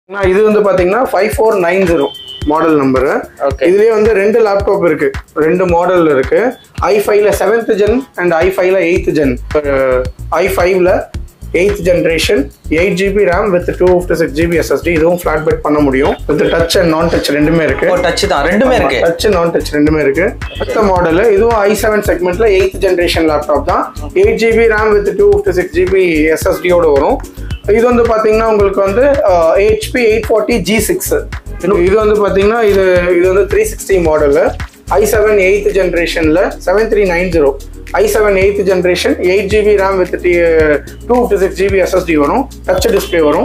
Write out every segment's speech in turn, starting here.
நான் இது வந்து பாத்தீங்கன்னா five four nine zero model number Okay. இதுலயே வந்து ரெண்டு லேப்டாப் இருக்கு ரெண்டு மாடல் இருக்கு ஐ ஃபைவ்ல செவன்த் ஜென் அண்ட் ஐ ஃபைவ்ல எயித் ஜென் ஐ ஃபைவ்ல eighth generation eight GB RAM with two fifty six GB SSD இதுவும் ஃபிளாட் பெட் பண்ண முடியும் with touch and non touch ரெண்டுமே இருக்கு ஓ டச் தான் ரெண்டுமே இருக்கு டச் நான் டச் ரெண்டுமே இருக்கு அடுத்த மாடல் இதுவும் ஐ செவன் செக்மெண்ட்ல எயித் ஜென்ரேஷன் லேப்டாப் தான் eight GB RAM with two fifty six GB எஸ்எஸ்டியோட வரும் இது வந்து பாத்தீங்கன்னா உங்களுக்கு வந்து HP eight forty G six இது வந்து பாத்தீங்கன்னா இது இது வந்து three sixty model I seven eighth ஜென்ரேஷன்ல seven three nine zero I seven eighth generation eight GB RAM with two fifty six GB SSD வரும் டச் டிஸ்பிளே வரும்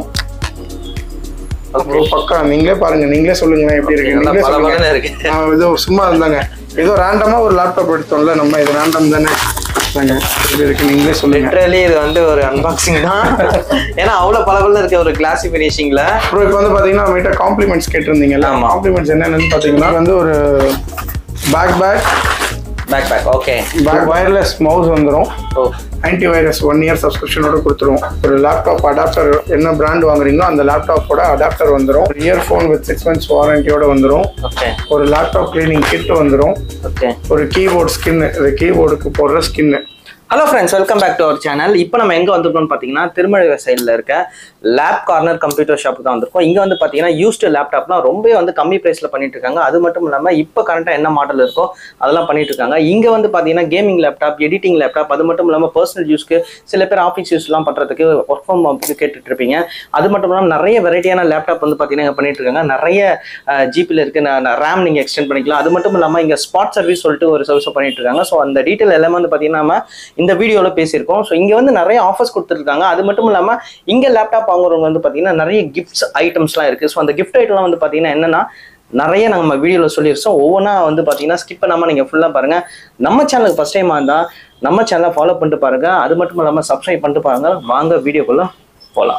அப்புறம் பக்கா நீங்களே பாருங்க நீங்களே சொல்லுங்களேன் எப்படி இருக்கு நல்லா நீங்களே சொல்லுங்க பளபளன்னு இருக்கு. ஆ, இது சும்மா இருந்தாங்க ஏதோ ரேண்டமா ஒரு லேப்டாப் எடுத்தோம்ல நம்ம இது ரேண்டம் தானே தாங்க எப்படி இருக்கு நீங்களே சொல்லுங்க லிட்ரலி இது வந்து ஒரு அன்பாக்சிங் தான் ஏன்னா அவ்வளவு பளபளன்னு இருக்க ஒரு கிளாசி ஃபினிஷிங்ல அப்புறம் இப்போ வந்து பாத்தீங்கன்னா நம்மகிட்ட காம்ப்ளிமெண்ட்ஸ் கேட்டிருந்தீங்கல்ல ஆமா. காம்ப்ளிமெண்ட்ஸ் என்னென்னு பாத்தீங்கன்னா வந்து ஒரு bag bag bag bag okay bag wireless mouse வந்துடும் ஓ ஆன்டி வைரஸ் ஒன் இயர் சப்ஸ்கிரிப்ஷனோட கொடுத்துருவோம் ஒரு லேப்டாப் அடாப்டர் என்ன பிராண்ட் வாங்குறீங்களோ அந்த லேப்டாப்போட அடாப்டர் வந்துடும் இயர்ஃபோன் வித் சிக்ஸ் மந்த்ஸ் வாரண்டியோட வந்துடும் ஓகே ஒரு லேப்டாப் கிளீனிங் கிட் வந்துடும் ஓகே ஒரு கீபோர்ட் ஸ்கின்னு இது கீபோர்டுக்கு போடுற skin hello friends welcome back to our channel இப்போ நம்ம எங்கே வந்திருக்கோம்னு பார்த்தீங்கன்னா திருமழிக சைடில் இருக்க லேப் கார்னர் கம்ப்யூட்டர் ஷாப்புக்கு தான் வந்திருக்கோம் இங்கே வந்து பார்த்தீங்கன்னா யூஸ்டு லேப்டாப்லாம் ரொம்பவே வந்து கம்மி ப்ரைஸில் பண்ணிட்டு இருக்காங்க அது மட்டும் இல்லாமல் இப்போ கரண்ட்டாக என்ன மாடல் இருக்கோ அதெல்லாம் பண்ணிட்டு இருக்காங்க இங்கே வந்து பார்த்தீங்கன்னா கேமிங் லேப்டாப் எடிட்டிங் லேப்டாப் அது மட்டும் இல்லாமல் பர்சனல் யூஸ்க்கு சில பேர் ஆஃபீஸ் யூஸ்லாம் பண்ணுறதுக்கு ஒர்க் ஃப்ரம் ஹோம்க்கு கேட்டுட்டு இருப்பீங்க அது மட்டும் இல்லாமல் நிறைய வெரைட்டியான லேப்டாப் வந்து பார்த்தீங்கன்னா இங்க பண்ணிட்டு இருக்காங்க நிறைய ஜிபியில் இருக்கு ரேம் நீங்கள் எக்ஸ்டெண்ட் பண்ணிக்கலாம் அது மட்டும் இல்லாமல் இங்கே ஸ்பாட் சர்வீஸ் சொல்லிட்டு ஒரு சர்வீஸ் பண்ணிட்டு இருக்காங்க ஸோ அந்த டீட்டெயில் எல்லாமே வந்து பார்த்தீங்கன்னா நம்ம இந்த வீடியோவில் பேசியிருக்கோம் ஸோ இங்கே வந்து நிறைய ஆஃபர்ஸ் கொடுத்துருக்காங்க அது மட்டும் இல்லாமல் இங்கே லேப்டாப் வாங்குறவங்க வந்து பார்த்தீங்கன்னா நிறைய கிஃப்ட்ஸ் ஐட்டம்ஸ்லாம் இருக்குது ஸோ அந்த கிஃப்ட் ஐட்டம்லாம் வந்து பார்த்தீங்கன்னா என்னன்னா நிறைய நம்ம வீடியோவில் சொல்லியிருக்கோம் ஒவ்வொன்றா வந்து பார்த்தீங்கன்னா ஸ்கிப் பண்ணாமல் நீங்கள் ஃபுல்லாக பாருங்கள் நம்ம சேனலுக்கு ஃபஸ்ட் டைமாக இருந்தால் நம்ம சேனலை ஃபாலோ பண்ணிட்டு பாருங்க அது மட்டும் இல்லாமல் சப்ஸ்கிரைப் பண்ணிட்டு பாருங்க வாங்க வீடியோக்குள்ளே போகலாம்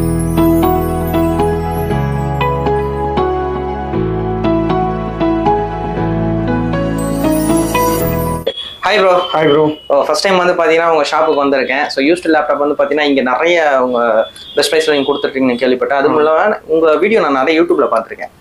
ஹாய் ப்ரோ ஹாய் ப்ரோ ஓ ஃபர்ஸ்ட் டைம் வந்து பார்த்தீங்கன்னா உங்கள் ஷாப்புக்கு வந்திருக்கேன் ஸோ யூஸ்டு லேப்டாப் வந்து பார்த்தீங்கன்னா இங்கே நிறைய உங்கள் பெஸ்ட் ப்ரைஸில் நீங்கள் கொடுத்துருக்கீங்கன்னு கேள்விப்பட்டேன் அதுவும் இல்லாமல் உங்கள் வீடியோ நான் நிறைய யூடியூப்பில் பார்த்துருக்கேன்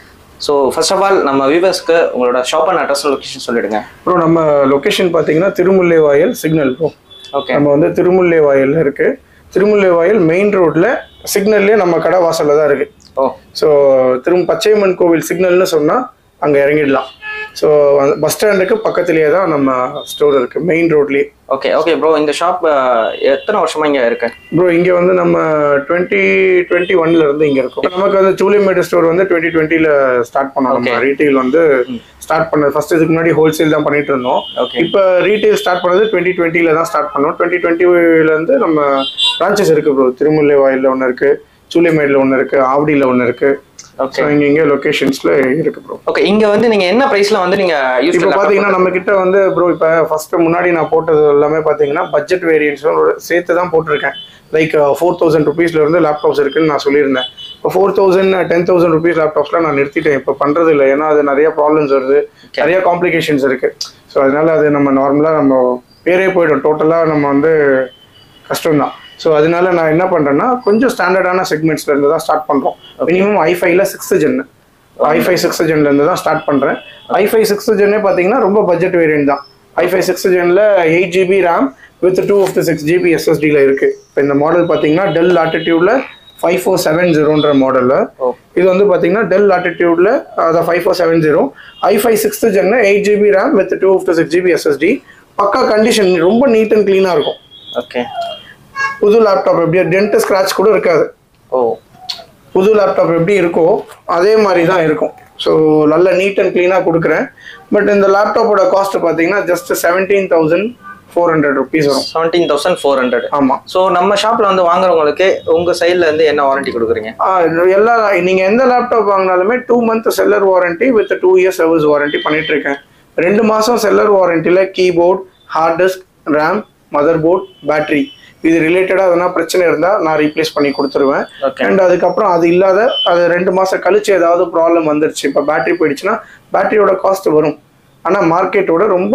ஸோ ஃபர்ஸ்ட் ஆஃப் ஆல் நம்ம வியூவர்ஸ்க்கு உங்களோட ஷாப் அண்ட் அட்ரஸ் லொக்கேஷன் சொல்லிடுங்க ப்ரோ நம்ம லொகேஷன் பார்த்தீங்கன்னா திருமுல்லை வாயல் சிக்னல் ப்ரோ ஓகே நம்ம வந்து திருமுல்லை வாயல் இருக்கு திருமுல்லை வாயல் மெயின் ரோட்ல சிக்னல்லே நம்ம கடை வாசல்ல தான் இருக்கு ஓ ஸோ திரும் பச்சையம்மன் கோவில் சிக்னல்னு சொன்னா அங்க இறங்கிடலாம் ஸோ பஸ் ஸ்டாண்டுக்கு பக்கத்துலேயே தான் நம்ம ஸ்டோர் இருக்கு மெயின் ரோட்லேயே ஓகே ஓகே ப்ரோ இந்த ஷாப் எத்தனை வருஷமா இங்கே இருக்கு ப்ரோ இங்க வந்து நம்ம டுவெண்ட்டி டுவெண்ட்டி ஒன்ல இருந்து இங்க இருக்கோம் நமக்கு வந்து சூலிமேடு ஸ்டோர் வந்து டுவெண்ட்டி டுவெண்ட்டில ஸ்டார்ட் பண்ணோம் நம்ம ரீட்டைல் வந்து ஸ்டார்ட் பண்ணது ஃபர்ஸ்ட் இதுக்கு முன்னாடி ஹோல்சேல் தான் பண்ணிட்டு இருந்தோம் ஓகே இப்போ ரீட்டைல் ஸ்டார்ட் பண்ணது டுவெண்ட்டி டுவெண்ட்டில தான் ஸ்டார்ட் பண்ணோம் டுவெண்ட்டி டுவெண்ட்டில இருந்து நம்ம பிரான்ச்சஸ் இருக்கு ப்ரோ திருமுல்லை வாயில்ல ஒன்று இருக்கு சூலிமேட்ல ஒன்று இருக்கு ஆவடியில் ஒன்று இருக்கு ஓகே ஸோ இங்க இங்கே லொகேஷன்ஸ்ல இருக்கு ப்ரோ ஓகே இங்கே வந்து நீங்கள் என்ன ப்ரைஸில் வந்து நீங்கள் யூஸ் இப்போ பாத்தீங்கன்னா நம்ம கிட்ட வந்து ப்ரோ இப்போ ஃபர்ஸ்ட் முன்னாடி நான் போட்டது எல்லாமே பாத்தீங்கன்னா பட்ஜெட் வேரியன்ஸ் சேர்த்து தான் போட்டிருக்கேன் லைக் ஃபோர் தௌசண்ட் ருபீஸ்ல இருந்து லேப்டாப்ஸ் இருக்குன்னு நான் சொல்லியிருந்தேன் இப்போ four thousand ten thousand rupees லேப்டாப்ஸ்லாம் நான் நிறுத்திட்டேன் இப்போ பண்றது இல்லை ஏன்னா அது நிறைய ப்ராப்ளம்ஸ் வருது நிறைய காம்ப்ளிகேஷன்ஸ் இருக்கு ஸோ அதனால அது நம்ம நார்மலாக நம்ம பேரே போயிடும் டோட்டலாக நம்ம வந்து கஷ்டம்தான் ஸோ அதனால நான் என்ன பண்றேன்னா கொஞ்சம் ஸ்டாண்டர்டான செக்மெண்ட்ஸ்ல இருந்து தான் ஸ்டார்ட் பண்றோம் மினிமம் ஐஃபைல சிக்ஸ்த் ஜென்னு ஐஃபை சிக்ஸ்த் ஜென்ல இருந்து தான் ஸ்டார்ட் பண்றேன் ஐஃபை சிக்ஸ்த் ஜென்னே பார்த்தீங்கன்னா ரொம்ப பட்ஜெட் வேரியன்ட் தான் ஐஃபை சிக்ஸ்த் ஜென்ல eight GB RAM with two fifty six GB எஸ்எஸ்டியில் இருக்கு இப்போ இந்த மாடல் பார்த்தீங்கன்னா டெல் லாட்டிடியூட்ல ஃபைவ் ஃபோர் செவன் ஜீரோன்ற மாடலில் ஓ இது வந்து பார்த்தீங்கன்னா டெல் லாட்டிடியூட்ல அதான் five four seven zero I five sixth gen eight GB RAM with two fifty six GB SSD பக்கா கண்டிஷன் ரொம்ப நீட் அண்ட் க்ளீனாக இருக்கும் ஓகே புது லேப்டாப் எப்படி டென்ட் ஸ்க்ராட்ச் கூட இருக்காது ஓ புது லேப்டாப் எப்படி இருக்கோ அதே மாதிரி தான் இருக்கும் ஸோ நல்ல நீட் அண்ட் க்ளீனாக கொடுக்குறேன் பட் இந்த லேப்டாப்போட காஸ்ட் பார்த்தீங்கன்னா just seventeen thousand four hundred rupees வரும் செவன்டீன் தௌசண்ட் ஃபோர் ஹண்ட்ரட் ஆமாம் ஸோ நம்ம ஷாப்பில் வந்து வாங்குறவங்களுக்கு உங்கள் சைடில் இருந்து என்ன வாரண்டி கொடுக்குறீங்க எல்லா நீங்கள் எந்த லேப்டாப் வாங்கினாலுமே two month seller warranty with two years service warranty பண்ணிட்டு இருக்கேன் ரெண்டு மாதம் செல்லர் வாரண்டியில் keyboard hard disk RAM motherboard battery இது ரிலேட்டடாக எதனா பிரச்சனை இருந்தால் நான் ரீப்ளேஸ் பண்ணி கொடுத்துருவேன் ஓகே அண்ட் அதுக்கப்புறம் அது இல்லாத அது ரெண்டு மாசம் கழிச்சு ஏதாவது ப்ராப்ளம் வந்துருச்சு இப்போ பேட்டரி போயிடுச்சுன்னா பேட்டரியோட காஸ்ட் வரும் ஆனால் மார்க்கெட்டோட ரொம்ப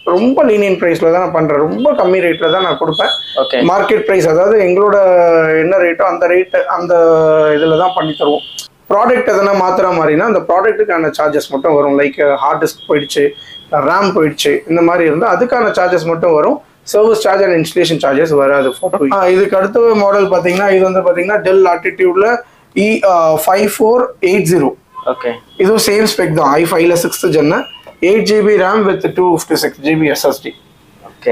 ரொம்ப லீனியன் ப்ரைஸில் தான் நான் பண்ணுறேன் ரொம்ப கம்மி ரேட்டில் தான் நான் கொடுப்பேன் ஓகே மார்க்கெட் ப்ரைஸ் அதாவது எங்களோட என்ன ரேட்டோ அந்த ரேட்டு அந்த இதில் தான் பண்ணி தருவோம் ப்ராடக்ட் எதனா மாத்துற மாதிரினா அந்த ப்ராடக்ட்டுக்கான சார்ஜஸ் மட்டும் வரும் லைக் ஹார்ட் டிஸ்க் போயிடுச்சு ரேம் போயிடுச்சு இந்த மாதிரி இருந்தால் அதுக்கான சார்ஜஸ் மட்டும் வரும் service charge and installation charges photo ஃபோட்டோ இதுக்கு அடுத்த மாடல் பார்த்தீங்கன்னா இது வந்து பார்த்தீங்கன்னா டெல் ஆட்டிடியூட்ல E five four eight zero okay இதுவும் சேம் ஸ்பெக் தான் ஐ ஃபைவ்ல sixth gen eight GB RAM with two fifty six GB SSD okay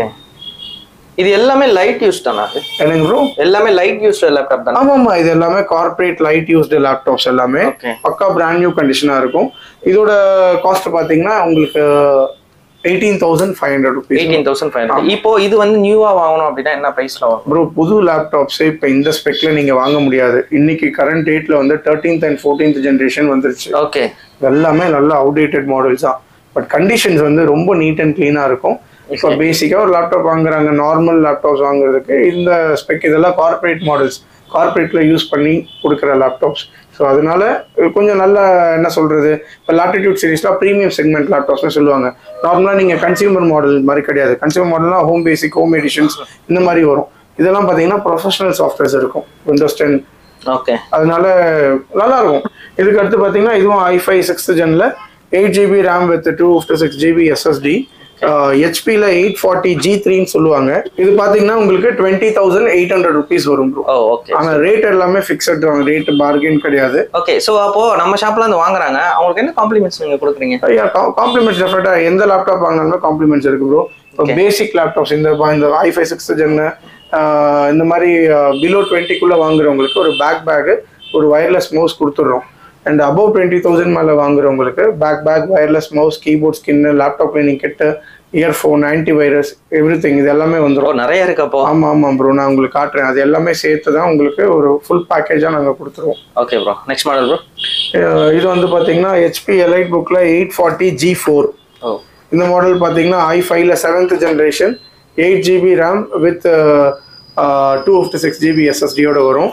இது எல்லாமே லைட் யூஸ் தானா அது என்னங்க ப்ரோ எல்லாமே லைட் யூஸ் லேப்டாப் தானே ஆமா ஆமா இது எல்லாமே கார்ப்பரேட் லைட் யூஸ்டு லேப்டாப்ஸ் எல்லாமே Okay. பக்கா பிராண்ட் நியூ கண்டிஷனா இருக்கும் இதோட காஸ்ட் பாத்தீங்கன்னா உங்களுக்கு eighteen thousand five hundred rupees eighteen thousand five hundred இப்போ இது வந்து நியூவா வாங்கணும் அப்படின்னா என்ன பிரைஸ்ல வரும் ப்ரோ புது லேப்டாப்ஸ் இப்போ இந்த ஸ்பெக்ல நீங்க வாங்க முடியாது இன்னைக்கு கரண்ட் டேட்ல வந்து தேர்ட்டீன்த் அண்ட் ஃபோர்டீன்த் ஜென்ரேஷன் வந்துருச்சு ஓகே எல்லாமே நல்ல அவுடேட்டட் மாடல்ஸ் தான் பட் கண்டிஷன்ஸ் வந்து ரொம்ப நீட் அண்ட் க்ளீனாக இருக்கும் இப்போ பேசிக்காக ஒரு லேப்டாப் வாங்குறாங்க நார்மல் லேப்டாப்ஸ் வாங்குறதுக்கு இந்த ஸ்பெக் இதெல்லாம் கார்ப்பரேட் மாடல்ஸ் கார்ப்பரேட்ல யூஸ் பண்ணி கொடுக்குற லேப்டாப்ஸ் ஸோ அதனால கொஞ்சம் நல்ல என்ன சொல்றது இப்போ லாட்டிடியூட் சீரீஸ்லாம் ப்ரீமியம் செக்மெண்ட் லேப்டாப்ஸ்னு சொல்லுவாங்க நார்மலாக நீங்கள் கன்சியூமர் மாடல் மாதிரி கிடையாது கன்சியூமர் மாடல்னா ஹோம் பேசிக் ஹோம் எடிஷன்ஸ் இந்த மாதிரி வரும் இதெல்லாம் பார்த்தீங்கன்னா ப்ரொஃபஷனல் சாஃப்ட்வேர்ஸ் இருக்கும் விண்டோஸ் டென் ஓகே அதனால நல்லா இருக்கும் இதுக்கு அடுத்து பார்த்தீங்கன்னா இதுவும் ஐ ஃபைவ் சிக்ஸ்த் ஜென்ல eight GB RAM with two fifty six GB SSD ஹெச்பியில் எயிட் ஃபார்ட்டி ஜி த்ரீன்னு சொல்லுவாங்க இது பார்த்தீங்கன்னா உங்களுக்கு twenty thousand eight hundred rupees வரும் ப்ரோ ஓ ஓகே ஆனால் ரேட் எல்லாமே ஃபிக்ஸட் தான் ரேட் பார்கெயின் கிடையாது ஓகே ஸோ அப்போ நம்ம ஷாப்ல வந்து வாங்குறாங்க அவங்களுக்கு என்ன காம்ப்ளிமெண்ட்ஸ் நீங்க கொடுக்குறீங்க ஐயா காம்ப்ளிமெண்ட்ஸ் டெஃபினட்டாக எந்த லேப்டாப் வாங்கினாலும் காம்ப்ளிமெண்ட்ஸ் இருக்கு ப்ரோ இப்போ பேசிக் லேப்டாப்ஸ் இந்த ப- இந்த ஐ ஃபைவ் சிக்ஸ்த் ஜென்னு இந்த மாதிரி பிலோ டுவெண்ட்டிக்குள்ளே வாங்குறவங்களுக்கு ஒரு பேக் பேக்கு ஒரு வயர்லெஸ் மவுஸ் கொடுத்துட்றோம் அண்ட் அபவ் டுவெண்ட்டி தௌசண்ட் மேலே வாங்குறவங்களுக்கு bag bag wireless mouse keyboard skin laptop cleaning kit earphone antivirus everything இது எல்லாமே ஓ வந்துடும் நிறைய இருக்கு அப்போ ஆமாம் ஆமாம் ப்ரோ நான் உங்களுக்கு காட்டுறேன் அது எல்லாமே சேர்த்து தான் உங்களுக்கு ஒரு ஃபுல் பேக்கேஜாக நாங்கள் கொடுத்துருவோம் okay bro next model bro uh இது வந்து பார்த்தீங்கன்னா ஹெச்பி எலைட் புக்கில் eight forty G four oh இந்த மாடல் பார்த்தீங்கன்னா ஐ ஃபைவ்ல seventh generation eight GB RAM with two fifty six GB எஸ்எஸ்டியோட வரும்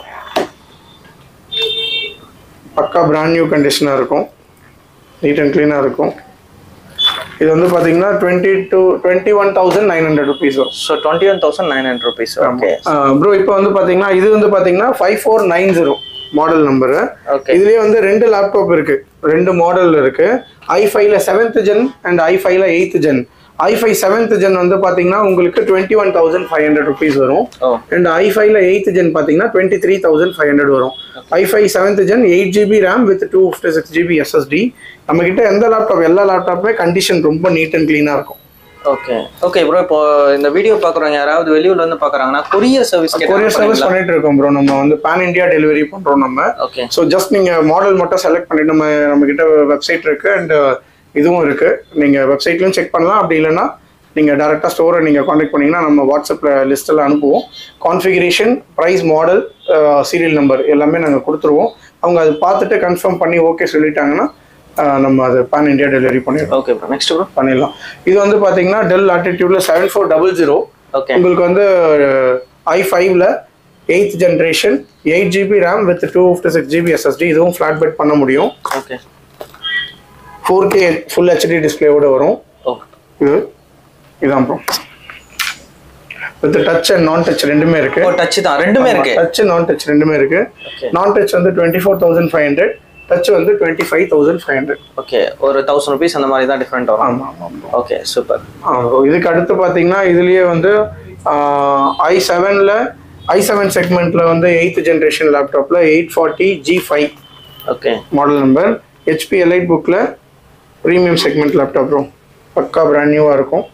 பக்கா பிராண்ட் நியூ கண்டிஷனாக இருக்கும் நீட் அண்ட் க்ளீனாக இருக்கும் இது வந்து பார்த்தீங்கன்னா twenty two twenty one thousand nine hundred rupees வரும் so twenty one thousand nine hundred rupees okay bro இப்போ வந்து பார்த்தீங்கன்னா இது வந்து பார்த்தீங்கன்னா five four nine zero model number okay இதுலயே வந்து ரெண்டு லேப்டாப் இருக்கு ரெண்டு மாடல் இருக்கு ஐ ஃபைவ்ல செவன்த் ஜென் அண்ட் ஐ ஃபைவ்ல eighth gen I five seventh gen வந்து பாத்தீங்கன்னா உங்களுக்கு twenty one thousand five hundred rupees வரும் ஓ அண்ட் ஐ ஃபைவ்ல எயித் ஜென் பாத்தீங்கன்னா twenty three thousand five hundred வரும் I five seventh gen eight GB RAM with two fifty six GB SSD நம்ம கிட்ட எந்த லேப்டாப் எல்லா லேப்டாப்புமே கண்டிஷன் ரொம்ப நீட் அண்ட் க்ளீனா இருக்கும் ஓகே ஓகே ப்ரோ இப்போ இந்த வீடியோ பார்க்குறவங்க யாராவது வெளியூர்ல இருந்து பார்க்குறாங்கன்னா கொரியர் சர்வீஸ் கொரியர் சர்வீஸ் பண்ணிட்டு இருக்கோம் ப்ரோ நம்ம வந்து பேன் இந்தியா டெலிவரி பண்றோம் நம்ம ஓகே ஸோ ஜஸ்ட் நீங்கள் மாடல் மட்டும் செலக்ட் பண்ணிட்டு நம்ம நம்ம கிட்ட வெப்சைட் இருக்கு அண்ட் இதுவும் இருக்கு நீங்கள் வெப்சைட்லையும் செக் பண்ணலாம் அப்படி இல்லைன்னா நீங்கள் டேரெக்டாக ஸ்டோரை நீங்கள் காண்டாக்ட் பண்ணீங்கன்னா நம்ம வாட்ஸ்அப்பில் லிஸ்ட்டில் அனுப்புவோம் configuration price model serial number எல்லாமே நாங்கள் கொடுத்துருவோம் அவங்க அதை பார்த்துட்டு கன்ஃபார்ம் பண்ணி ஓகே சொல்லிட்டாங்கன்னா அஹ், நம்ம அது பேன் இந்தியா டெலிவரி பண்ணிடுவோம் ஓகே ப்ரோ நெக்ஸ்ட் ப்ரோ பண்ணிடலாம் இது வந்து பார்த்தீங்கன்னா டெல் ஆட்டிடியூட்ல seven four double zero okay உங்களுக்கு வந்து ஐ ஃபைவ்ல eighth generation eight GB RAM with two fifty six GB SSD இதுவும் ஃப்ளாட் பெட் பண்ண முடியும் okay four K full HD டிஸ்பிளேவோட வரும் ஓ இது இதான் bro with touch and non touch ரெண்டுமே இருக்கு ஓ டச் தான் ரெண்டுமே இருக்கு டச் நான் டச் ரெண்டுமே இருக்கு Okay. நான் டச் வந்து twenty four thousand five hundred touch வந்து twenty five thousand five hundred okay ஒரு தௌசண்ட் ருபீஸ் அந்த மாதிரி தான் டிஃப்ரெண்ட் வரும் ஆமாம் ஆமாம் ஓகே சூப்பர் ஆ, இதுக்கு அடுத்து பார்த்தீங்கன்னா இதுலயே வந்து ஐ செவனில் ஐ செவன் செக்மெண்ட்ல வந்து எயித் ஜென்ரேஷன் லேப்டாப்ல eight forty G five okay model number HP elite புக்கில் ப்ரீமியம் செக்மெண்ட் லேப்டாப் ப்ரோ பக்கா பிராண்ட் நியூவாக இருக்கும்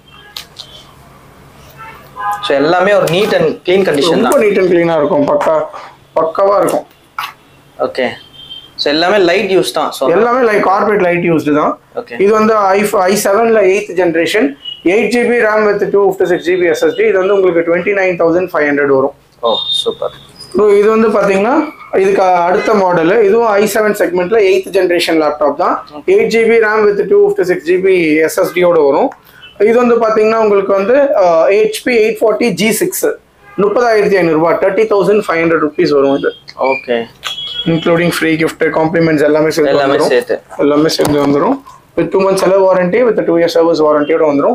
ஸோ எல்லாமே ஒரு நீட் அண்ட் க்ளீன் கண்டிஷன் ரொம்ப தான் நீட் அண்ட் க்ளீனாக இருக்கும் பக்கா பக்காவாக இருக்கும் ஓகே ஸோ எல்லாமே லைட் யூஸ் தான் ஸோ எல்லாமே லைக் கார்பரேட் லைட் யூஸ்டு தான் ஓகே இது வந்து ஐ ஐ செவனில் eighth generation eight GB RAM with two fifty six GB SSD இது வந்து உங்களுக்கு twenty nine thousand five hundred வரும் ஓ சூப்பர் ப்ரோ இது வந்து பாத்தீங்கன்னா இதுக்கு அடுத்த மாடல் இதுவும் ஐ செவன் செக்மெண்ட்ல எயித் ஜென்ரேஷன் லேப்டாப் தான் eight GB RAM with two fifty six GB எஸ்எஸ்டியோட வரும் இது வந்து பாத்தீங்கன்னா உங்களுக்கு வந்து HP eight forty G six முப்பதாயிரத்தி ஐநூறுரூபா thirty thousand five hundred rupees வரும் இது okay including free gift compliments எல்லாமே சேர்த்து எல்லாமே வந்துரும் சேர்த்து எல்லாமே சேர்ந்து வந்துடும் வித் டூ மந்த்ஸ் செலவு warranty with two years service வாரண்டியோட வந்துடும்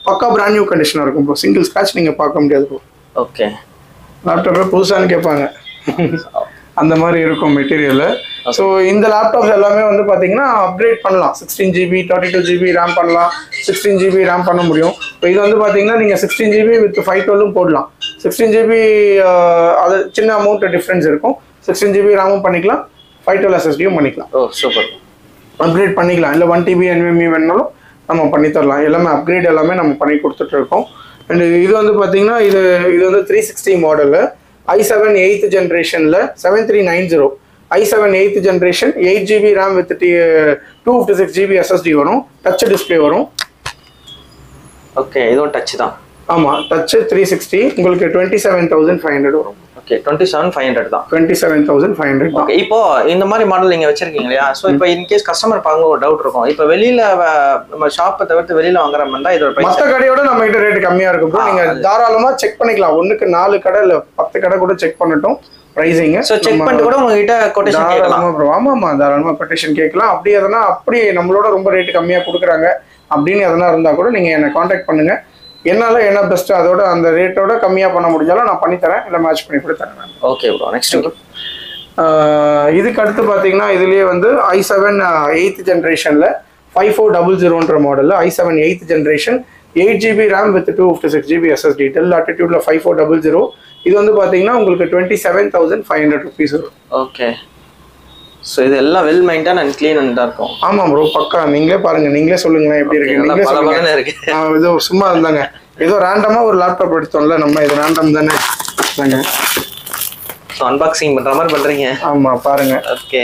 பக்கா பிராண்ட் நியூ கண்டிஷனாக இருக்கும் ப்ரோ சிங்கிள் ஸ்க்ராட்ச் நீங்கள் பார்க்க முடியாது ப்ரோ ஓகே லேப்டாப்பே புதுசான்னு கேட்பாங்க அந்த மாதிரி இருக்கும் மெட்டீரியல் ஸோ இந்த லேப்டாப்ஸ் எல்லாமே வந்து பார்த்தீங்கன்னா அப்கிரேட் பண்ணலாம் sixteen GB thirty two GB RAM பண்ணலாம் சிக்ஸ்டீன் ஜிபி ரேம் பண்ண முடியும் இப்போ இது வந்து பார்த்தீங்கன்னா நீங்கள் சிக்ஸ்டீன் ஜிபி வித் ஃபைவ் டுவெல்லும் போடலாம் சிக்ஸ்டீன் ஜிபி அது சின்ன அமௌண்ட் டிஃப்ரென்ஸ் இருக்கும் சிக்ஸ்டீன் ஜிபி ரேமும் பண்ணிக்கலாம் ஃபைவ் டுவெல் எஸ்எஸ்டியும் பண்ணிக்கலாம் ஓ சூப்பர் அப்கிரேட் பண்ணிக்கலாம் இல்லை ஒன் டிபி என்எம்இ வேணாலும் நம்ம பண்ணி தரலாம் எல்லாமே அப்கிரேட் எல்லாமே நம்ம பண்ணி கொடுத்துட்டு இருக்கோம் அண்ட் இது வந்து பார்த்தீங்கன்னா இது இது வந்து three sixty model I seven eighth ஜென்ரேஷனில் seven three nine zero I seven eighth generation eight GB RAM with T two fifty six GB SSD வரும் டச் டிஸ்பிளே வரும் ஓகே இதுவும் டச் தான் ஆமாம் டச்சு த்ரீ சிக்ஸ்டி உங்களுக்கு twenty seven thousand five hundred வரும் okay twenty seven five hundred தான் twenty seven thousand five hundred தான் okay இப்போ இந்த மாதிரி மாடல் நீங்க வச்சிருக்கீங்க இல்லையா ஸோ இப்போ இன்கேஸ் கஸ்டமர் பார்க்க ஒரு டவுட் இருக்கும் இப்போ வெளியில வ- நம்ம ஷாப்பை தவிர்த்து வெளியில வாங்குற மாதிரி இருந்தா இதோட மற்ற பிரைஸ் கடையோட நம்ம கிட்ட ரேட் கம்மியா இருக்கும் bro. நீங்க தாராளமா செக் பண்ணிக்கலாம் ஒண்ணுக்கு நாலு கடை இல்ல பத்து கடை கூட செக் பண்ணட்டும் பிரைசிங் ஸோ செக் பண்ணிட்டு கூட உங்ககிட்ட கொட்டேஷன் கேட்கலாம் தாராளமா bro. ஆமா ஆமா தாராளமா கொட்டேஷன் கேட்கலாம் அப்படி எதனா அப்படி நம்மளோட ரொம்ப ரேட் கம்மியா கொடுக்குறாங்க அப்படின்னு எதனா இருந்தா கூட நீங்க என்ன காண்டாக்ட் பண்ணுங்க என்னால என்ன பெஸ்ட் அதோட அந்த ரேட்டோட கம்மியா பண்ண முடிஞ்சாலும் நான் பண்ணி தரேன் இல்ல மேட்ச் பண்ணி கூட தரேன் ஓகே ப்ரோ நெக்ஸ்ட் ஆஹ் இதுக்கு அடுத்து பார்த்தீங்கன்னா இதுலயே வந்து ஐ செவன் எயித் ஜென்ரேஷனில் ஃபைவ் ஃபோர் டபுள் ஜீரோன்ற மாடலில் I seven eighth generation eight GB RAM with two fifty six GB SSD Dell ஆட்டிடியூட்ல ஃபைவ் ஃபோர் டபுள் ஜீரோ இது வந்து பார்த்தீங்கன்னா உங்களுக்கு twenty seven thousand five hundred rupees வரும் ஓகே ஸோ இது எல்லாம் well maintain and clean and தான் இருக்கும் ஆமாம் ப்ரோ பக்கா நீங்களே பாருங்க நீங்களே சொல்லுங்களேன் எப்படி இருக்கு நல்லா நீங்களே சொல்லுங்க பளபளன்னு இருக்கு நான் ஏதோ சும்மா இருந்தாங்க ஏதோ ரேண்டமா ஒரு லேப்டாப் எடுத்தோம்ல நம்ம இது ரேண்டம் தானே தாங்க ஸோ அன்பாக்சிங் பண்ற மாதிரி பண்றீங்க ஆமா பாருங்க ஓகே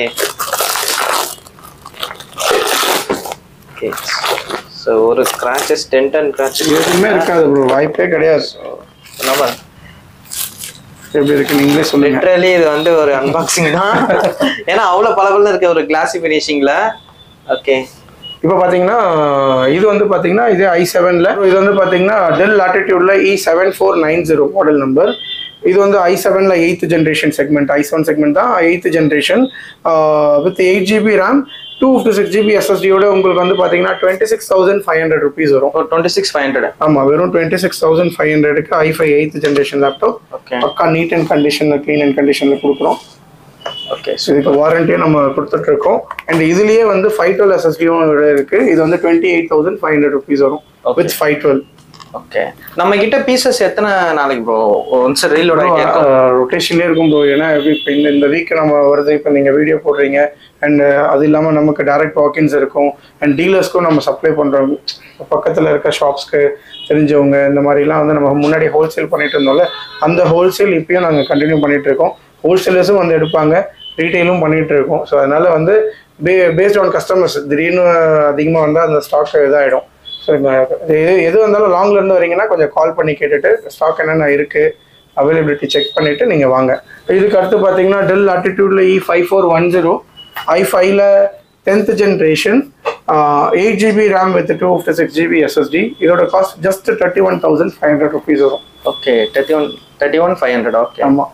ஓகே ஸோ ஒரு ஸ்க்ராச்சஸ் டென்ட் அண்ட் கிராச்சஸ் எதுவுமே இருக்காது ப்ரோ வாய்ப்பே கிடையாது நம்ம எப்படி இருக்கு நீங்களே சொல்லுங்க லிட்ரலி இது வந்து ஒரு அன்பாக்சிங் தான் ஏன்னா அவ்வளோ பளபளன்னு இருக்க ஒரு கிளாசி ஃபினிஷிங்ல ஓகே இப்போ பார்த்தீங்கன்னா இது வந்து பார்த்தீங்கன்னா இது ஐ செவனில் இது வந்து பார்த்தீங்கன்னா டெல் லாட்டிடியூட்ல E seven four nine zero model number இது வந்து ஐ செவனில் eighth generation segment I seven segment தான் eighth generation with eight GB RAM two fifty six GB எஸ்எஸ்டியோட உங்களுக்கு வந்து பார்த்தீங்கன்னா twenty six thousand five hundred rupees வரும் ஒரு டுவெண்ட்டி சிக்ஸ் ஃபைவ் ஹண்ட்ரட் ஆமாம் வெறும் டுவெண்ட்டி சிக்ஸ் தௌசண்ட் ஃபைவ் ஹண்ட்ரடுக்கு I five eighth generation laptop okay பக்கா நீட் அண்ட் கண்டிஷனில் க்ளீன் அண்ட் கண்டிஷனில் கொடுக்குறோம் ஓகே ஸோ இதுக்கு வாரண்டியும் நம்ம கொடுத்துட்டு இருக்கோம் அண்ட் இதுலயே வந்து ஃபைவ் டுவெல் எஸ்எஸ்டியும் இருக்கு இது வந்து twenty eight thousand five hundred rupees வரும் Okay. With five twelve okay நம்ம கிட்ட பீசஸ் எத்தனை நாளைக்கு ப்ரோ ஒன்ஸ் ரீலோட ஆகிட்டே இருக்கும் ரொட்டேஷன்லேயே இருக்கும் ப்ரோ ஏன்னா இப்போ இந்த இந்த வீக் நம்ம வருது இப்போ நீங்கள் வீடியோ போடுறீங்க அண்ட் அது இல்லாமல் நமக்கு டைரக்ட் வாக்கின்ஸ் இருக்கும் அண்ட் டீலர்ஸ்க்கும் நம்ம சப்ளை பண்ணுறோம் பக்கத்தில் இருக்க ஷாப்ஸ்க்கு தெரிஞ்சவங்க இந்த மாதிரிலாம் வந்து நம்ம முன்னாடி ஹோல்சேல் பண்ணிட்டு இருந்தோம்ல அந்த ஹோல்சேல் இப்பயும் நாங்கள் கண்டினியூ பண்ணிட்டு இருக்கோம் ஹோல்சேலர்ஸும் வந்து எடுப்பாங்க ரீட்டைலும் பண்ணிட்டு இருக்கோம் ஸோ அதனால வந்து பே பேஸ்ட் ஆன் கஸ்டமர்ஸ் திடீர்னு அதிகமாக வந்தால் அந்த ஸ்டாக் இதாகிடும் ஸோ எது எது வந்தாலும் லாங்ல இருந்து வரீங்கன்னா கொஞ்சம் கால் பண்ணி கேட்டுட்டு ஸ்டாக் என்னென்ன இருக்கு அவைலபிலிட்டி செக் பண்ணிட்டு நீங்க வாங்க இதுக்கு அடுத்து பார்த்தீங்கன்னா டெல் ஆட்டிடியூட்ல E five four one zero I ஃபைவ்ல tenth generation eight GB RAM with two fifty six GB SSD இதோட cost just thirty one thousand five hundred rupees வரும் okay thirty one thirty one five hundred okay ஆமாம்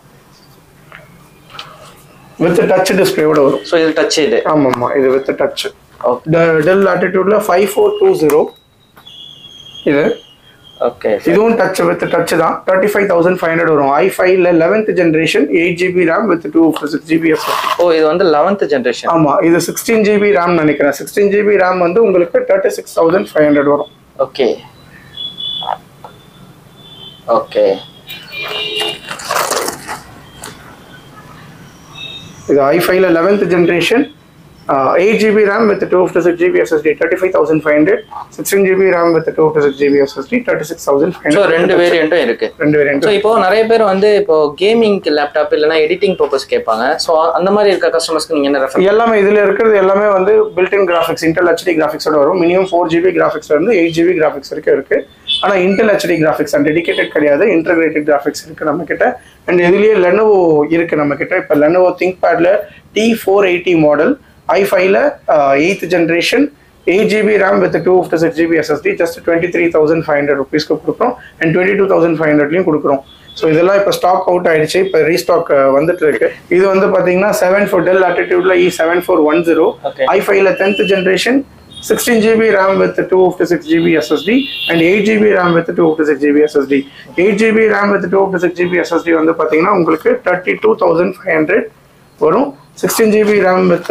with touch டிஸ்பிளேயோட வரும் so இது touch இது ஆமாம் ஆமாம் இது வித் டச் ஓகே டெல் ஆட்டிடியூட்ல ஃபைவ் ஃபோர் டூ ஜீரோ இது ஓகே இதுவும் டச் வித் டச் தான் thirty five thousand five hundred வரும் ஐ ஃபைவ்ல eleventh generation eight GB RAM with two six GB S oh இது வந்து லெவன்த் ஜென்ரேஷன் ஆமா இது சிக்ஸ்டீன் ஜிபி ரேம் நினைக்கிறேன் சிக்ஸ்டீன் ஜிபி ரேம் வந்து உங்களுக்கு thirty six thousand five hundred வரும் ஓகே ஓகே இது ஐ ஃபைவ்ல eleventh generation eight GB RAM with two fifty six GB SSD thirty five thousand five hundred sixteen GB RAM with two fifty six GB SSD thirty six thousand five so hundred ரெண்டு வேரியண்ட்டும் இருக்கு ரெண்டு variant so இப்போ நிறைய பேர் வந்து இப்போ gaming laptop இல்லைனா எடிட்டிங் பர்பஸ் கேட்பாங்க ஸோ அந்த மாதிரி இருக்க கஸ்டமர்ஸ்க்கு நீங்க என்ன ரெஃபர் எல்லாமே இதுல இருக்கிறது எல்லாமே வந்து பில்டின் கிராஃபிக்ஸ் இன்டெல் ஹெச்டி கிராஃபிக்ஸோட வரும் மினிமம் ஃபோர் ஜிபி கிராஃபிக்ஸ்ல இருந்து எயிட் ஜிபி கிராஃபிக்ஸ் வரைக்கும் இருக்கு ஆனா Intel HD graphics and dedicated கிடையாது இன்டகிரேட்டட் கிராஃபிக்ஸ் இருக்கு நம்ம கிட்ட அண்ட் இதுலயே லெனோவோ இருக்கு நம்ம கிட்ட இப்போ லெனோவோ திங்க் பேட்ல T four eighty model I ஃபைவ்ல eighth generation eight GB RAM with two fifty six GB SSD just twenty three thousand five hundred ருபீஸ்க்கு கொடுக்குறோம் and twenty two thousand five ஹண்ட்ரட்லையும் கொடுக்குறோம் ஸோ இதெல்லாம் இப்போ ஸ்டாக் அவுட் ஆயிடுச்சு இப்போ ரீஸ்டாக் வந்துட்டு இருக்கு இது வந்து பார்த்தீங்கன்னா செவன் ஃபோர் டெல் ஆட்டிடியூட்ல E seven four one zero Okay. I ஃபைவ்ல tenth generation sixteen GB RAM with two fifty six GB SSD and eight GB RAM with two fifty six GB SSD eight GB RAM with two fifty six GB SSD வந்து பார்த்தீங்கன்னா உங்களுக்கு thirty two thousand five hundred வரும் sixteen GB RAM with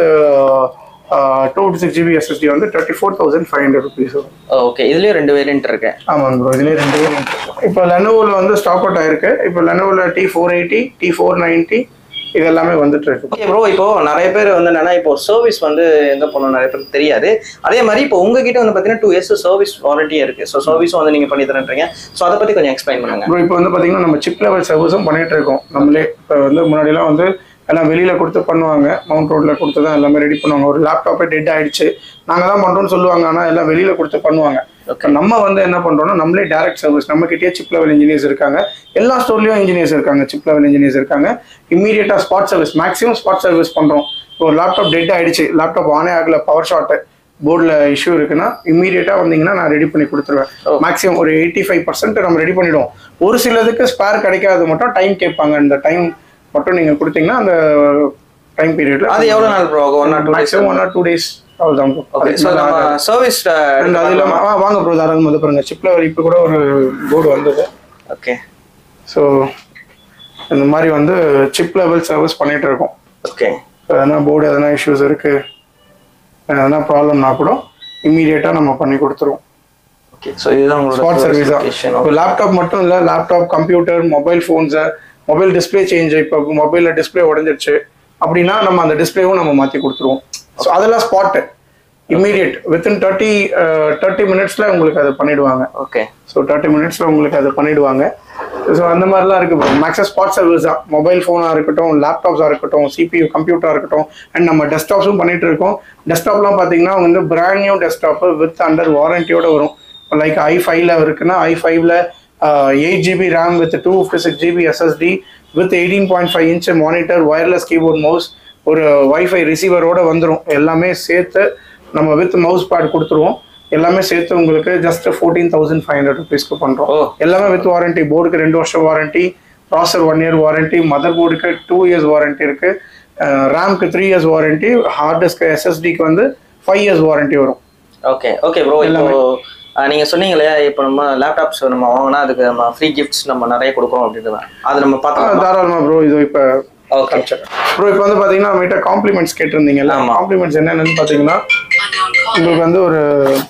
two fifty six GB SSD வந்து thirty four thousand five hundred rupees வரும் okay இதுலயும் ரெண்டு variant இருக்கு ஆமாங்க ப்ரோ இதுலேயே ரெண்டு பேரும் இப்போ லெனோவில் வந்து ஸ்டாக் அவுட் ஆயிருக்கு இப்போ லெனோவில் T four eighty T four ninety இது எல்லாமே வந்துட்டு இருக்கு ஓகே ப்ரோ இப்போ நிறைய பேர் வந்து என்னன்னா இப்போ சர்வீஸ் வந்து எங்க போகணும் நிறைய பேருக்கு தெரியாது அதே மாதிரி இப்போ உங்ககிட்ட வந்து பாத்தீங்கன்னா டூ இயர்ஸ் சர்வீஸ் வாரண்டியா இருக்கு ஸோ சர்வீஸும் வந்து நீங்க பண்ணி தரேன்றீங்க ஸோ அதை பத்தி கொஞ்சம் எக்ஸ்பிளைன் பண்ணுங்க ப்ரோ இப்போ வந்து பார்த்தீங்கன்னா நம்ம சிப் லெவல் சர்வீஸும் பண்ணிட்டு இருக்கோம் நம்மளே இப்போ வந்து முன்னாடிலாம் வந்து எல்லாம் வெளியில கொடுத்து பண்ணுவாங்க மவுண்ட் ரோட்ல கொடுத்து தான் எல்லாமே ரெடி பண்ணுவாங்க ஒரு லேப்டாப்பே டெட் ஆயிடுச்சு நாங்க தான் பண்றோம்னு சொல்லுவாங்க ஆனா எல்லாம் வெளியில கொடுத்து பண்ணுவாங்க இப்போ நம்ம வந்து என்ன பண்றோம்னா நம்மளே டேரக்ட் சர்வீஸ் நம்ம கிட்டே சிப் லெவல் இன்ஜினியர்ஸ் இருக்காங்க எல்லா ஸ்டோர்லயும் இன்ஜினியர்ஸ் இருக்காங்க சிப் லெவல் இன்ஜினியர்ஸ் இருக்காங்க இமீடியட்டா spot service maximum spot service பண்றோம் இப்போ ஒரு லேப்டாப் டெட் ஆயிடுச்சு லேப்டாப் ஆனே ஆகல பவர் ஷார்ட் போர்டில் இஷ்யூ இருக்குன்னா இம்மீடியட்டாக வந்தீங்கன்னா நான் ரெடி பண்ணி கொடுத்துருவேன் மேக்ஸிமம் ஒரு எயிட்டி ஃபைவ் பர்சன்ட் நம்ம ரெடி பண்ணிடுவோம் ஒரு சிலதுக்கு ஸ்பேர் கிடைக்காது மட்டும் டைம் கேட்பாங்க இந்த டைம் மட்டும் நீங்கள் கொடுத்தீங்கன்னா அந்த டைம் பீரியட்ல அது எவ்வளவு நாள் bro one or two days maximum one or two days அவ்வளோதான் ஓகே ஸோ நம்ம சர்வீஸ் அண்ட் அது இல்லாமல் ஆ வாங்க ப்ரோ தாராளமாக வந்து பாருங்க சிப்ல இப்போ கூட ஒரு போர்டு வந்தது ஓகே ஸோ இந்த மாதிரி வந்து சிப் லெவல் சர்வீஸ் பண்ணிட்டு இருக்கோம் ஓகே எதனா போர்டு எதனா இஷ்யூஸ் இருக்கு எதனா ப்ராப்ளம்னா கூட இம்மீடியட்டாக நம்ம பண்ணி கொடுத்துருவோம் ஓகே ஸோ இதுதான் உங்களோட ஸ்பாட் சர்வீஸ் தான் certification. இப்போ லேப்டாப் மட்டும் இல்லை லேப்டாப் கம்ப்யூட்டர் மொபைல் ஃபோன்ஸை மொபைல் டிஸ்பிளே சேஞ்ச் இப்போ மொபைலில் டிஸ்பிளே உடஞ்சிருச்சு அப்படின்னா நம்ம அந்த டிஸ்பிளேவும் நம்ம மாற்றி கொடுத்துருவோம் ஸோ அதெல்லாம் spot immediate within thirty thirty மினிட்ஸில் உங்களுக்கு அதை பண்ணிடுவாங்க ஓகே ஸோ தேர்ட்டி மினிட்ஸில் உங்களுக்கு அதை பண்ணிடுவாங்க ஸோ அந்த மாதிரிலாம் இருக்கு ப்ரோ மேக்ஸிமம் ஸ்பாட் சர்வீஸ் தான் மொபைல் ஃபோனாக இருக்கட்டும் லேப்டாப்ஸாக இருக்கட்டும் சிபியூ கம்ப்யூட்டராக இருக்கட்டும் அண்ட் நம்ம டெஸ்க்டாப்ஸும் பண்ணிட்டு இருக்கோம் டெஸ்க்டாப்லாம் பார்த்தீங்கன்னா வந்து brand new desktop with under வாரண்டியோட வரும் லைக் ஐ ஃபைவ்ல இருக்குன்னா ஐ ஃபைவ்ல eight GB RAM with two fifty six GB SSD with eighteen point five inch monitor wireless keyboard mouse ஒரு வைஃபை ரிசீவரோட வந்துடும் எல்லாமே சேர்த்து நம்ம வித் மவுஸ் பேட் கொடுத்துருவோம் எல்லாமே சேர்த்து உங்களுக்கு just fourteen thousand five hundred ருபீஸ்க்கு பண்ணுறோம் ஓ. எல்லாமே வித் வாரண்டி போர்டுக்கு ரெண்டு வருஷம் warranty processor one year warranty mother போர்டுக்கு டூ இயர்ஸ் வாரண்டி இருக்கு ரேம்க்கு three years warranty hard disk எஸ்எஸ்டிக்கு வந்து ஃபைவ் இயர்ஸ் வாரண்டி வரும் ஓகே ஓகே ப்ரோ இப்போ அஹ், நீங்க சொன்னீங்க இல்லையா இப்போ நம்ம லேப்டாப்ஸ் நம்ம வாங்கினா அதுக்கு நம்ம ஃப்ரீ கிஃப்ட்ஸ் நம்ம நிறைய கொடுக்குறோம் அப்படின்றது அது நம்ம ஆ, பார்த்தோம் தாராளமா ப்ரோ இது இப்போ ஓகே ப்ரோ இப்போ வந்து பார்த்தீங்கன்னா நம்மகிட்ட காம்ப்ளிமெண்ட்ஸ் கேட்டிருந்தீங்கல்ல ஆமா. காம்ப்ளிமெண்ட்ஸ் என்னென்னு பார்த்தீங்கன்னா உங்களுக்கு வந்து ஒரு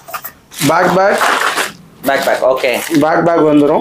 bag bag bag bag okay bag bag வந்துடும்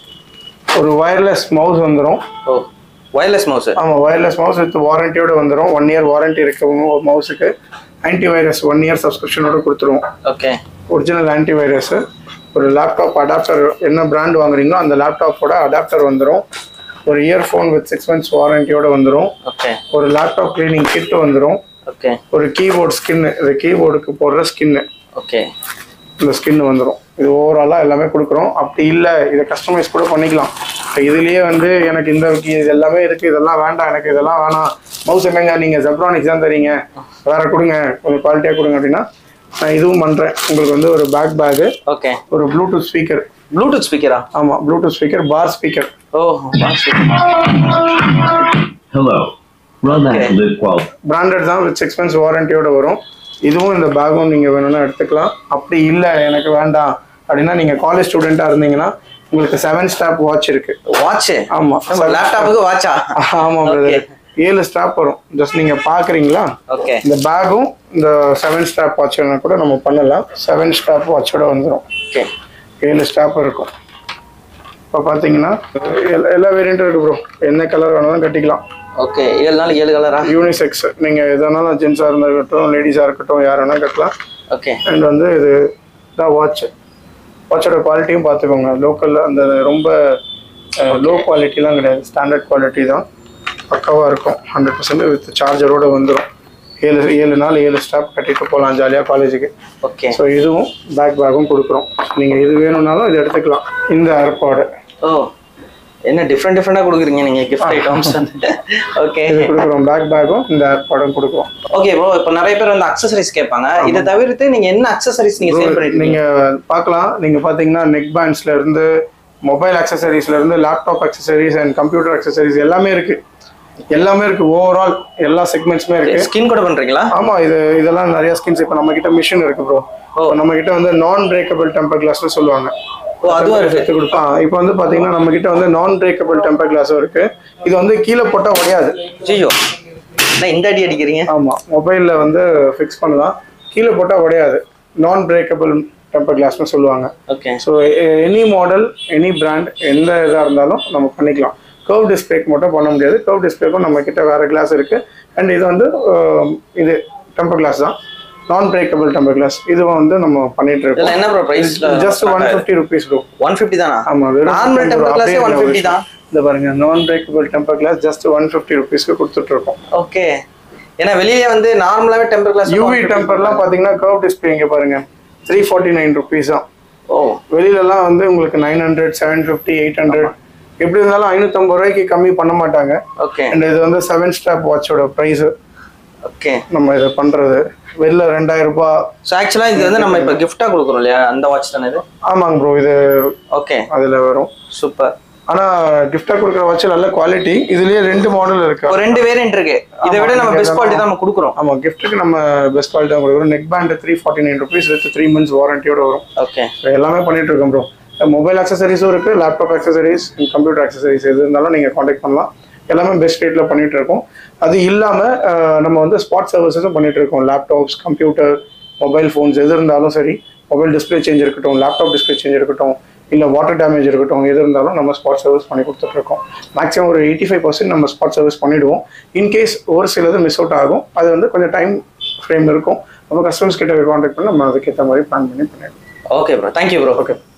ஒரு ஒயர்லெஸ் மவுஸ் வந்துடும் ஓ ஒயர்லெஸ் மவுஸ் ஆமாம் ஒயர்லெஸ் மவுஸ் வித் வாரண்டியோட வந்துடும் ஒன் இயர் வாரண்டி இருக்கு மவுஸுக்கு ஆன்டி வைரஸ் ஒன் இயர் சப்ஸ்கிரிப்ஷனோட கொடுத்துருவோம் ஓகே ஒரிஜினல் ஆன்டி வைரஸ் ஒரு லேப்டாப் அடாப்டர் என்ன பிராண்ட் வாங்குறீங்களோ அந்த லேப்டாப்போட அடாப்டர் வந்துடும் ஒரு இயர்ஃபோன் வித் சிக்ஸ் மந்த்ஸ் வாரண்டியோட வந்துடும் ஓகே ஒரு லேப்டாப் க்ளீனிங் கிட் வந்துடும் ஓகே ஒரு கீபோர்ட் ஸ்கின்னு இது கீபோர்டுக்கு போடுற ஸ்கின்னு ஓகே இந்த ஸ்கின் வந்துடும் இது ஓவராலாக எல்லாமே கொடுக்குறோம் அப்படி இல்லை இதை கஸ்டமைஸ் கூட பண்ணிக்கலாம் இப்போ இதுலேயே வந்து எனக்கு இந்த key- இது எல்லாமே இருக்குது இதெல்லாம் வேண்டாம் எனக்கு இதெல்லாம் வேணாம் மவுஸ் என்னங்க நீங்கள் ஜெப்ரானிக்ஸ் தான் தரீங்க வேற கொடுங்க கொஞ்சம் குவாலிட்டியாக கொடுங்க அப்படின்னா நான் இதுவும் பண்ணுறேன் உங்களுக்கு வந்து ஒரு பேக் பேகு ஓகே ஒரு ப்ளூடூத் ஸ்பீக்கர் ப்ளூடூத் ஸ்பீக்கரா ஆமாம் ப்ளூடூத் ஸ்பீக்கர் பார் ஸ்பீக்கர் ஓ Hello. Run Okay. that live qual. Branded தான் வித் சிக்ஸ் மந்த்ஸ் வாரண்டியோட வரும் இதுவும் இந்த பேக்கும் நீங்கள் வேணும்னா எடுத்துக்கலாம் அப்படி இல்லை எனக்கு வேண்டாம் அப்படின்னா நீங்கள் காலேஜ் ஸ்டூடெண்ட்டாக இருந்தீங்கன்னா உங்களுக்கு செவன் ஸ்டாப் வாட்ச் இருக்குது வாட்ச் ஆமாம் லேப்டாப்புக்கு வாட்சா ஆமாம் Okay. பிரதர் ஏழு ஸ்டாப் வரும் ஜஸ்ட் நீங்கள் பார்க்குறீங்களா ஓகே இந்த பேக்கும் இந்த செவன் ஸ்டாப் வாட்ச் கூட நம்ம பண்ணலாம் செவன் ஸ்டாப் வாட்சோட வந்துடும் ஓகே ஏழு ஸ்டாப் இருக்கும் இப்போ பார்த்தீங்கன்னா எல்லா எல்லா வேரியண்ட்டும் இருக்கு ப்ரோ என்ன கலர் வேணாலும் கட்டிக்கலாம் ஓகே ஏழு நாள் ஏழு கலரா யூனிசெக்ஸ் நீங்கள் எதனாலும் ஜென்ஸாக இருந்தால் இருக்கட்டும் லேடிஸாக இருக்கட்டும் யார் வேணாலும் கட்டலாம் ஓகே அண்ட் வந்து இது தான் வாட்ச் வாட்சோட குவாலிட்டியும் பார்த்துக்கோங்க லோக்கலில் அந்த ரொம்ப லோ குவாலிட்டிலாம் கிடையாது ஸ்டாண்டர்ட் குவாலிட்டி தான் பக்காவாக இருக்கும் ஹண்ட்ரட் பர்சன்ட் வித் சார்ஜரோட வந்துடும் ஏழு ஏழு நாள் ஏழு ஸ்டாப் கட்டிட்டு போகலாம் ஜாலியாக காலேஜுக்கு ஓகே ஸோ இதுவும் பேக் பேக்கும் கொடுக்குறோம் நீங்கள் இது வேணும்னாலும் இது எடுத்துக்கலாம் இந்த ஏர்பாடு ஓ என்ன டிஃப்ரெண்ட் டிஃப்ரெண்டாக கொடுக்குறீங்க நீங்க கிஃப்ட் ஐட்டம்ஸ் ஓகே இது கொடுக்குறோம் பேக் பேக்கும் இந்த ஏர்பாடும் கொடுக்குறோம் ஓகே ப்ரோ இப்போ நிறைய பேர் வந்து அக்சசரிஸ் கேட்பாங்க இதை தவிர்த்து நீங்க என்ன அக்சசரிஸ் நீங்க சேல் பண்ணிட்டு நீங்க பார்க்கலாம் நீங்க பாத்தீங்கன்னா நெக் பேண்ட்ஸ்ல இருந்து மொபைல் அக்சசரிஸ்ல இருந்து laptop accessories and computer accessories எல்லாமே இருக்கு எல்லாமே இருக்கு ஓவரால் எல்லா செக்மெண்ட்ஸுமே இருக்கு ஸ்கின் கூட பண்றீங்களா ஆமா இது இதெல்லாம் நிறைய ஸ்கின்ஸ் இப்போ நம்ம கிட்ட மிஷின் இருக்கு ப்ரோ நம்ம கிட்ட வந்து நான் பிரேக்கபிள் டெம்பர் கிளாஸ்னு சொல்லுவாங்க ஓ அதுவும் இருக்கு எடுத்து கொடுப்பான் இப்போ வந்து பாத்தீங்கன்னா நம்ம கிட்ட வந்து நான் பிரேக்கபிள் டெம்பர் கிளாஸும் இருக்கு இது வந்து கீழே போட்டா உடையாது ஜியோ என்ன இந்த அடி அடிக்கிறீங்க ஆமா மொபைல்ல வந்து ஃபிக்ஸ் பண்ணலாம் கீழே போட்டா உடையாது நான் பிரேக்கபிள் டெம்பர் கிளாஸ்னு சொல்லுவாங்க okay so any model any brand எந்த இதாக இருந்தாலும் நம்ம பண்ணிக்கலாம் கர்வ் டிஸ்பிளேக்கு மட்டும் பண்ண முடியாது கர்வ் டிஸ்பிளேக்கும் நம்ம கிட்ட வேற கிளாஸ் இருக்கு அண்ட் இது வந்து அஹ், இது டெம்பர் கிளாஸ் தான் நான் பிரேக்கபிள் டெம்பர் கிளாஸ் இதுவும் வந்து நம்ம பண்ணிட்டு இதுல இருக்கோம் என்ன bro price just one fifty rupees bro one fifty தானா ஆமா வெறும் நார்மல் டெம்பர் கிளாஸே ஒன் ஃபிஃப்டி தான் இந்த பாருங்க நான் breakable temper glass just one fifty ருபீஸ்க்கு கொடுத்துட்டு இருக்கோம் ஓகே ஏன்னா வெளியே வந்து நார்மலாவே டெம்பர் கிளாஸ் யூவி டெம்பர்லாம் பார்த்தீங்கன்னா கர்வ் டிஸ்பிளே இங்கே பாருங்க த்ரீ ஃபார்ட்டி நைன் ருபீஸ் தான் ஓ வெளியிலலாம் வந்து உங்களுக்கு nine hundred seven fifty eight hundred எப்படி இருந்தாலும் ஐநூற்றம்பது ரூபாய்க்கு கம்மி பண்ண மாட்டாங்க ஓகே அண்ட் இது வந்து செவன் ஸ்டாப் வாட்சோட ப்ரைஸ் ஓகே நம்ம இதை பண்ணுறது வெளில ரெண்டாயிரம் ரூபாய் ஸோ ஆக்சுவலா இது வந்து நம்ம இப்போ கிஃப்டா கொடுக்குறோம் இல்லையா அந்த வாட்ச் தானே இது ஆமாங்க ப்ரோ இது ஓகே அதில் வரும் சூப்பர் ஆனால் கிஃப்டாக கொடுக்குற வாட்ச் நல்ல குவாலிட்டி இதுலேயே ரெண்டு மாடல் இருக்கு ஒரு ரெண்டு வேரியன்ட் இருக்கு இதை விட நம்ம பெஸ்ட் குவாலிட்டி தான் நம்ம கொடுக்குறோம் ஆமாம் கிஃப்ட்டுக்கு நம்ம பெஸ்ட் குவாலிட்டி தான் கொடுக்குறோம் neck band three forty nine rupees with three months வாரண்டியோட வரும் ஓகே So, எல்லாமே பண்ணிட்டு இருக்கோம் ப்ரோ மொபைல் அக்சசரிஸும் இருக்கு லேப்டாப் அக்சசரிஸ் கம்ப்யூட்டர் அக்சசரிஸ் எது இருந்தாலும் நீங்க காண்டாக்ட் பண்ணலாம் எல்லாமே பெஸ்ட் ரேட்ல பண்ணிட்டு இருக்கோம் அது இல்லாம அஹ், நம்ம வந்து ஸ்பாட் சர்வீசஸும் பண்ணிட்டு இருக்கோம் லேப்டாப்ஸ் கம்ப்யூட்டர் மொபைல் ஃபோன்ஸ் எது இருந்தாலும் சரி மொபைல் டிஸ்பிளே சேஞ்ச் இருக்கட்டும் லேப்டாப் டிஸ்பிளே சேஞ்ச் இருக்கட்டும் இல்லை வாட்டர் டேமேஜ் இருக்கட்டும் எது இருந்தாலும் நம்ம ஸ்பாட் சர்வீஸ் பண்ணி கொடுத்துட்டு இருக்கோம் மேக்ஸிமம் ஒரு எயிட்டி ஃபைவ் பர்சன்ட் நம்ம ஸ்பாட் சர்வீஸ் பண்ணிடுவோம் இன்கேஸ் ஒரு சிலது மிஸ் அவுட் ஆகும் அது வந்து கொஞ்சம் டைம் ஃப்ரேம் இருக்கும் அப்போ கஸ்டமர்ஸ் கிட்ட காண்டாக்ட் பண்ணி நம்ம அதுக்கேற்ற மாதிரி பிளான் பண்ணி பண்ணிடுவோம் okay bro thank you bro okay